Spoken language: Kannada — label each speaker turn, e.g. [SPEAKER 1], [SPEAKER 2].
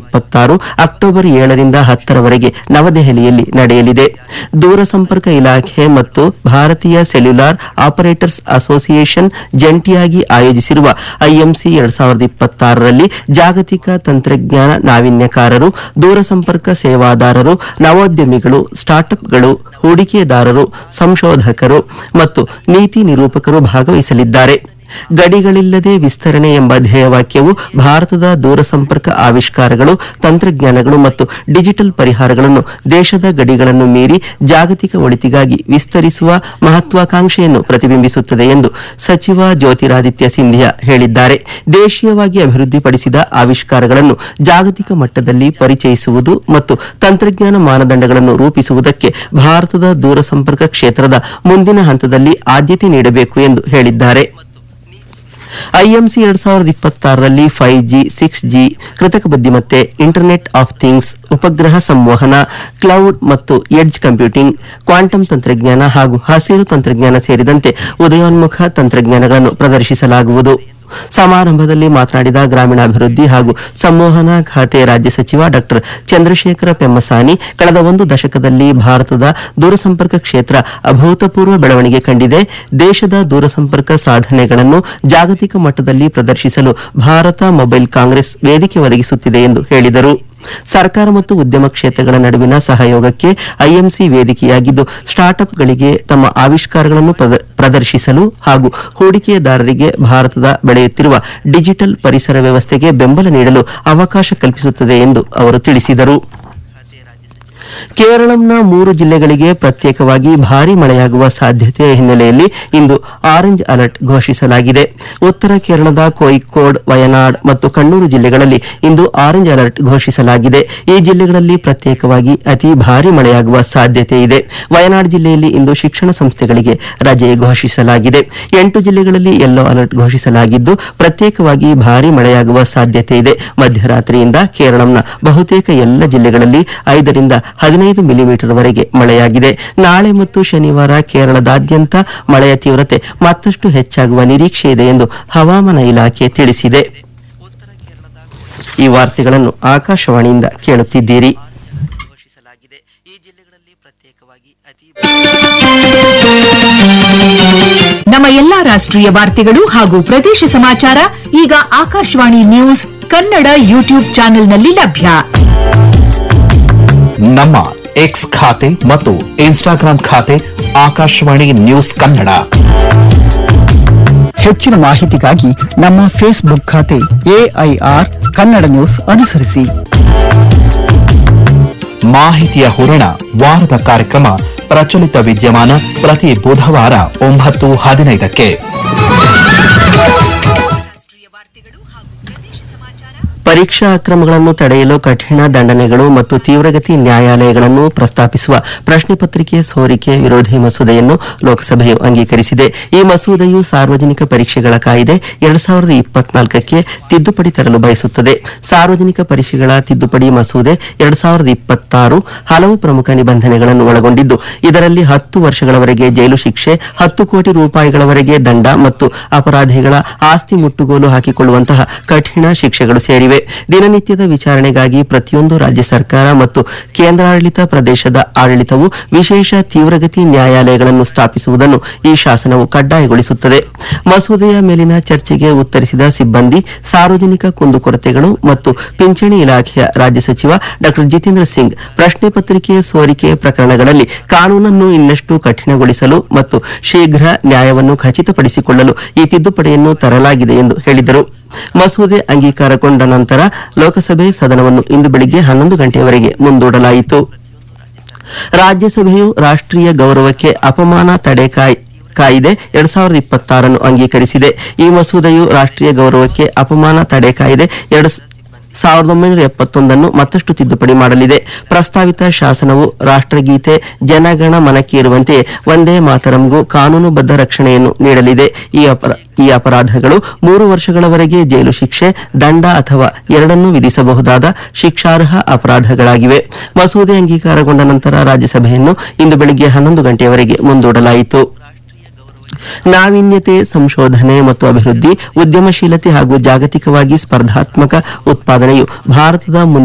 [SPEAKER 1] ಇಪ್ಪತ್ತಾರು ಅಕ್ಟೋಬರ್ ಏಳರಿಂದ ಹತ್ತರವರೆಗೆ ನವದೆಹಲಿಯಲ್ಲಿ ನಡೆಯಲಿದೆ ದೂರಸಂಪರ್ಕ ಇಲಾಖೆ ಮತ್ತು ಭಾರತೀಯ ಸೆಲ್ಯುಲಾರ್ ಆಪರೇಟರ್ಸ್ ಅಸೋಸಿಯೇಷನ್ ಜಂಟಿಯಾಗಿ ಆಯೋಜಿಸಿರುವ ಐಎಂಸಿ ಎರಡ್ ಸಾವಿರದ ಇಪ್ಪತ್ತಾರರಲ್ಲಿ ಜಾಗತಿಕ ತಂತ್ರಜ್ಞಾನ ನಾವೀನ್ಯಕಾರರು ದೂರಸಂಪರ್ಕ ಸೇವಾದಾರರು ನವೋದ್ಯಮಿಗಳು ಸ್ಟಾರ್ಟ್ಅಪ್ಗಳು ಹೂಡಿಕೆದಾರರು ಸಂಶೋಧಕರು ಮತ್ತು ನೀತಿ ನಿರೂಪಕರು ಭಾಗವಹಿಸಲಿದ್ದಾರೆ ಗಡಿಗಳಿಲ್ಲದೆ ವಿಸ್ತರಣೆ ಎಂಬ ಧ್ಯೇಯವಾಕ್ಯವು ಭಾರತದ ದೂರಸಂಪರ್ಕ ಆವಿಷ್ಕಾರಗಳು ತಂತ್ರಜ್ಞಾನಗಳು ಮತ್ತು ಡಿಜಿಟಲ್ ಪರಿಹಾರಗಳನ್ನು ದೇಶದ ಗಡಿಗಳನ್ನು ಮೀರಿ ಜಾಗತಿಕ ಒಳಿತಿಗಾಗಿ ವಿಸ್ತರಿಸುವ ಮಹತ್ವಾಕಾಂಕ್ಷೆಯನ್ನು ಪ್ರತಿಬಿಂಬಿಸುತ್ತದೆ ಎಂದು ಸಚಿವ ಜ್ಯೋತಿರಾದಿತ್ಯ ಸಿಂಧಿಯಾ ಹೇಳಿದ್ದಾರೆ ದೇಶೀಯವಾಗಿ ಅಭಿವೃದ್ಧಿಪಡಿಸಿದ ಆವಿಷ್ಕಾರಗಳನ್ನು ಜಾಗತಿಕ ಮಟ್ಟದಲ್ಲಿ ಪರಿಚಯಿಸುವುದು ಮತ್ತು ತಂತ್ರಜ್ಞಾನ ಮಾನದಂಡಗಳನ್ನು ರೂಪಿಸುವುದಕ್ಕೆ ಭಾರತದ ದೂರಸಂಪರ್ಕ ಕ್ಷೇತ್ರದ ಮುಂದಿನ ಹಂತದಲ್ಲಿ ಆದ್ಯತೆ ನೀಡಬೇಕು ಎಂದು ಹೇಳಿದ್ದಾರೆ ಐಎಂಸಿ ಎರಡ್ ಸಾವಿರದ ಇಪ್ಪತ್ತಾರರಲ್ಲಿ ಫೈವ್ ಜಿ ಸಿಕ್ಸ್ ಜಿ ಕೃತಕ ಬುದ್ಧಿಮತ್ತೆ ಇಂಟರ್ನೆಟ್ ಆಫ್ ಥಿಂಗ್ಸ್ ಉಪಗ್ರಹ ಸಂವಹನ ಕ್ಲೌಡ್ ಮತ್ತು ಎಡ್ಜ್ ಕಂಪ್ಯೂಟಿಂಗ್ ಕ್ವಾಂಟಮ್ ತಂತ್ರಜ್ಞಾನ ಹಾಗೂ ಹಸಿರು ತಂತ್ರಜ್ಞಾನ ಸೇರಿದಂತೆ ಉದಯೋನ್ಮುಖ ತಂತ್ರಜ್ಞಾನಗಳನ್ನು ಪ್ರದರ್ಶಿಸಲಾಗುವುದು ಸಮಾರಂಭದಲ್ಲಿ ಮಾತನಾಡಿದ ಗ್ರಾಮೀಣಾಭಿವೃದ್ಧಿ ಹಾಗೂ ಸಂವಹನ ಖಾತೆ ರಾಜ್ಯ ಸಚಿವ ಡಾಕ್ಟರ್ ಚಂದ್ರಶೇಖರ ಪೆಮ್ಮಸಾನಿ ಕಳೆದ ಒಂದು ದಶಕದಲ್ಲಿ ಭಾರತದ ದೂರಸಂಪರ್ಕ ಕ್ಷೇತ್ರ ಅಭೂತಪೂರ್ವ ಬೆಳವಣಿಗೆ ಕಂಡಿದೆ ದೇಶದ ದೂರಸಂಪರ್ಕ ಸಾಧನೆಗಳನ್ನು ಜಾಗತಿಕ ಮಟ್ಟದಲ್ಲಿ ಪ್ರದರ್ಶಿಸಲು ಭಾರತ ಮೊಬೈಲ್ ಕಾಂಗ್ರೆಸ್ ವೇದಿಕೆ ಒದಗಿಸುತ್ತಿದೆ ಎಂದು ಹೇಳಿದರು ಸರ್ಕಾರ ಮತ್ತು ಉದ್ಯಮ ಕ್ಷೇತ್ರಗಳ ನಡುವಿನ ಸಹಯೋಗಕ್ಕೆ ಐಎಂಸಿ ವೇದಿಕೆಯಾಗಿದ್ದು ಸ್ಟಾರ್ಟ್ಅಪ್ಗಳಿಗೆ ತಮ್ಮ ಆವಿಷ್ಕಾರಗಳನ್ನು ಪ್ರದ- ಪ್ರದರ್ಶಿಸಲು ಹಾಗೂ ಹೂಡಿಕೆದಾರರಿಗೆ ಭಾರತದ ಬೆಳೆಯುತ್ತಿರುವ ಡಿಜಿಟಲ್ ಪರಿಸರ ವ್ಯವಸ್ಥೆಗೆ ಬೆಂಬಲ ನೀಡಲು ಅವಕಾಶ ಕಲ್ಪಿಸುತ್ತದೆ ಎಂದು ಅವರು ತಿಳಿಸಿದರು ಕೇರಳಂನ ಮೂರು ಜಿಲ್ಲೆಗಳಿಗೆ ಪ್ರತ್ಯೇಕವಾಗಿ ಭಾರೀ ಮಳೆಯಾಗುವ ಸಾಧ್ಯತೆಯ ಹಿನ್ನೆಲೆಯಲ್ಲಿ ಇಂದು ಆರೆಂಜ್ ಅಲರ್ಟ್ ಘೋಷಿಸಲಾಗಿದೆ ಉತ್ತರ ಕೇರಳದ ಕೋಯಿಕೋಡ್ ವಯನಾಡ್ ಮತ್ತು ಕಣ್ಣೂರು ಜಿಲ್ಲೆಗಳಲ್ಲಿ ಇಂದು ಆರೆಂಜ್ ಅಲರ್ಟ್ ಘೋಷಿಸಲಾಗಿದೆ ಈ ಜಿಲ್ಲೆಗಳಲ್ಲಿ ಪ್ರತ್ಯೇಕವಾಗಿ ಅತಿ ಭಾರೀ ಮಳೆಯಾಗುವ ಸಾಧ್ಯತೆ ಇದೆ ವಯನಾಡ್ ಜಿಲ್ಲೆಯಲ್ಲಿ ಇಂದು ಶಿಕ್ಷಣ ಸಂಸ್ಥೆಗಳಿಗೆ ರಜೆ ಘೋಷಿಸಲಾಗಿದೆ ಎಂಟು ಜಿಲ್ಲೆಗಳಲ್ಲಿ ಯೆಲ್ಲೋ ಅಲರ್ಟ್ ಘೋಷಿಸಲಾಗಿದ್ದು ಪ್ರತ್ಯೇಕವಾಗಿ ಭಾರೀ ಮಳೆಯಾಗುವ ಸಾಧ್ಯತೆ ಇದೆ ಮಧ್ಯರಾತ್ರಿಯಿಂದ ಕೇರಳಂನ ಬಹುತೇಕ ಎಲ್ಲ ಜಿಲ್ಲೆಗಳಲ್ಲಿ ಐದರಿಂದ ಹದಿನೈದು ಮಿಲಿಮೀಟರ್ ವರೆಗೆ ಮಳೆಯಾಗಿದೆ ನಾಳೆ ಮತ್ತು ಶನಿವಾರ ಕೇರಳದಾದ್ಯಂತ ಮಳೆಯ ತೀವ್ರತೆ ಮತ್ತಷ್ಟು ಹೆಚ್ಚಾಗುವ ನಿರೀಕ್ಷೆ ಇದೆ ಎಂದು ಹವಾಮಾನ ಇಲಾಖೆ ತಿಳಿಸಿದೆ ಈ ವಾರ್ತೆಗಳನ್ನು ಆಕಾಶವಾಣಿಯಿಂದ ಕೇಳುತ್ತಿದ್ದೀರಿ ಈ ಜಿಲ್ಲೆಗಳಲ್ಲಿ ಪ್ರತ್ಯೇಕವಾಗಿ ಅತಿ
[SPEAKER 2] ನಮ್ಮ ಎಲ್ಲಾ ರಾಷ್ಟ್ರೀಯ ವಾರ್ತೆಗಳು ಹಾಗೂ ಪ್ರದೇಶ ಸಮಾಚಾರ ಈಗ ಆಕಾಶವಾಣಿ ನ್ಯೂಸ್ ಕನ್ನಡ ಯೂಟ್ಯೂಬ್ ಚಾನೆಲ್ನಲ್ಲಿ ಲಭ್ಯ
[SPEAKER 3] ನಮ್ಮ ಎಕ್ಸ್ ಖಾತೆ ಮತ್ತು ಇನ್ಸ್ಟಾಗ್ರಾಂ ಖಾತೆ ಆಕಾಶವಾಣಿ ನ್ಯೂಸ್ ಕನ್ನಡ
[SPEAKER 4] ಹೆಚ್ಚಿನ ಮಾಹಿತಿಗಾಗಿ ನಮ್ಮ ಫೇಸ್ಬುಕ್ ಖಾತೆ ಎಐಆರ್ ಕನ್ನಡ ನ್ಯೂಸ್ ಅನುಸರಿಸಿ
[SPEAKER 3] ಮಾಹಿತಿಯ ಹೂರಣ ವಾರದ ಕಾರ್ಯಕ್ರಮ ಪ್ರಚಲಿತ ವಿದ್ಯಮಾನ ಪ್ರತಿ ಬುಧವಾರ ಒಂಬತ್ತು ಹದಿನೈದಕ್ಕೆ
[SPEAKER 1] ಪರೀಕ್ಷಾ ಅಕ್ರಮಗಳನ್ನು ತಡೆಯಲು ಕಠಿಣ ದಂಡನೆಗಳು ಮತ್ತು ತೀವ್ರಗತಿ ನ್ಯಾಯಾಲಯಗಳನ್ನು ಪ್ರಸ್ತಾಪಿಸುವ ಪ್ರಶ್ನೆ ಪತ್ರಿಕೆ ಸೋರಿಕೆ ವಿರೋಧಿ ಮಸೂದೆಯನ್ನು ಲೋಕಸಭೆಯು ಅಂಗೀಕರಿಸಿದೆ ಈ ಮಸೂದೆಯು ಸಾರ್ವಜನಿಕ ಪರೀಕ್ಷೆಗಳ ಕಾಯ್ದೆ ಎರಡ್ ಸಾವಿರದ ಇಪ್ಪತ್ನಾಲ್ಕಕ್ಕೆ ತಿದ್ದುಪಡಿ ತರಲು ಬಯಸುತ್ತದೆ ಸಾರ್ವಜನಿಕ ಪರೀಕ್ಷೆಗಳ ತಿದ್ದುಪಡಿ ಮಸೂದೆ ಎರಡ್ ಸಾವಿರದ ಇಪ್ಪತ್ತಾರು ಹಲವು ಪ್ರಮುಖ ನಿಬಂಧನೆಗಳನ್ನು ಒಳಗೊಂಡಿದ್ದು ಇದರಲ್ಲಿ ಹತ್ತು ವರ್ಷಗಳವರೆಗೆ ಜೈಲು ಶಿಕ್ಷೆ ಹತ್ತು ಕೋಟಿ ರೂಪಾಯಿಗಳವರೆಗೆ ದಂಡ ಮತ್ತು ಅಪರಾಧಿಗಳ ಆಸ್ತಿ ಮುಟ್ಟುಗೋಲು ಹಾಕಿಕೊಳ್ಳುವಂತಹ ಕಠಿಣ ಶಿಕ್ಷೆಗಳು ಸೇರಿವೆ ದಿನನಿತ್ಯದ ವಿಚಾರಣೆಗಾಗಿ ಪ್ರತಿಯೊಂದು ರಾಜ್ಯ ಸರ್ಕಾರ ಮತ್ತು ಕೇಂದ್ರಾಡಳಿತ ಪ್ರದೇಶದ ಆಡಳಿತವು ವಿಶೇಷ ತೀವ್ರಗತಿ ನ್ಯಾಯಾಲಯಗಳನ್ನು ಸ್ಥಾಪಿಸುವುದನ್ನು ಈ ಶಾಸನವು ಕಡ್ಡಾಯಗೊಳಿಸುತ್ತದೆ ಮಸೂದೆಯ ಮೇಲಿನ ಚರ್ಚೆಗೆ ಉತ್ತರಿಸಿದ ಸಿಬ್ಬಂದಿ ಸಾರ್ವಜನಿಕ ಕುಂದುಕೊರತೆಗಳು ಮತ್ತು ಪಿಂಚಣಿ ಇಲಾಖೆಯ ರಾಜ್ಯ ಸಚಿವ ಡಾ ಜಿತೇಂದ್ರ ಸಿಂಗ್ ಪ್ರಶ್ನೆ ಪತ್ರಿಕೆ ಸೋರಿಕೆ ಪ್ರಕರಣಗಳಲ್ಲಿ ಕಾನೂನನ್ನು ಇನ್ನಷ್ಟು ಕಠಿಣಗೊಳಿಸಲು ಮತ್ತು ಶೀಘ್ರ ನ್ಯಾಯವನ್ನು ಖಚಿತಪಡಿಸಿಕೊಳ್ಳಲು ಈ ತಿದ್ದುಪಡಿಯನ್ನು ತರಲಾಗಿದೆ ಎಂದು ಹೇಳಿದರು ಮಸೂದೆ ಅಂಗೀಕಾರಗೊಂಡ ನಂತರ ಲೋಕಸಭೆ ಸದನವನ್ನು ಇಂದು ಬೆಳಿಗ್ಗೆ ಹನ್ನೊಂದು ಗಂಟೆಯವರೆಗೆ ಮುಂದೂಡಲಾಯಿತು ರಾಜ್ಯಸಭೆಯು ರಾಷ್ಟ್ರೀಯ ಗೌರವಕ್ಕೆ ಅಪಮಾನ ತಡೆ ಕಾಯ್- ಕಾಯ್ದೆ ಎರಡ್ ಸಾವಿರದ ಇಪ್ಪತ್ತಾರನ್ನು ಅಂಗೀಕರಿಸಿದೆ ಈ ಮಸೂದೆಯು ರಾಷ್ಟ್ರೀಯ ಗೌರವಕ್ಕೆ ಅಪಮಾನ ತಡೆ ಕಾಯ್ದೆ ಎರಡ್ ಸಾವಿರದ ಒಂಬೈನೂರ ಎಪ್ಪತ್ತೊಂದನ್ನು ಮತ್ತಷ್ಟು ತಿದ್ದುಪಡಿ ಮಾಡಲಿದೆ ಪ್ರಸ್ತಾವಿತ ಶಾಸನವು ರಾಷ್ಟ್ರಗೀತೆ ಜನಗಣ ಮನಕ್ಕೆ ಇರುವಂತೆ ಒಂದೇ ಮಾತರಂಗೂ ಕಾನೂನುಬದ್ಧ ರಕ್ಷಣೆಯನ್ನು ನೀಡಲಿದೆ ಈ ಅಪರ ಈ ಅಪರಾಧಗಳು ಮೂರು ವರ್ಷಗಳವರೆಗೆ ಜೈಲು ಶಿಕ್ಷೆ ದಂಡ ಅಥವಾ ಎರಡನ್ನೂ ವಿಧಿಸಬಹುದಾದ ಶಿಕ್ಷಾರ್ಹ ಅಪರಾಧಗಳಾಗಿವೆ ಮಸೂದೆ ಅಂಗೀಕಾರಗೊಂಡ ನಂತರ ರಾಜ್ಯಸಭೆಯನ್ನು ಇಂದು ಬೆಳಿಗ್ಗೆ ಹನ್ನೊಂದು ಗಂಟೆಯವರೆಗೆ ಮುಂದೂಡಲಾಯಿತು ನಾವೀನ್ಯತೆ ಸಂಶೋಧನೆ ಮತ್ತು ಅಭಿವೃದ್ಧಿ ಉದ್ಯಮಶೀಲತೆ ಹಾಗೂ ಜಾಗತಿಕವಾಗಿ ಸ್ಪರ್ಧಾತ್ಮಕ ಉತ್ಪಾದನೆಯು ಭಾರತದ ಮುಂದಿನ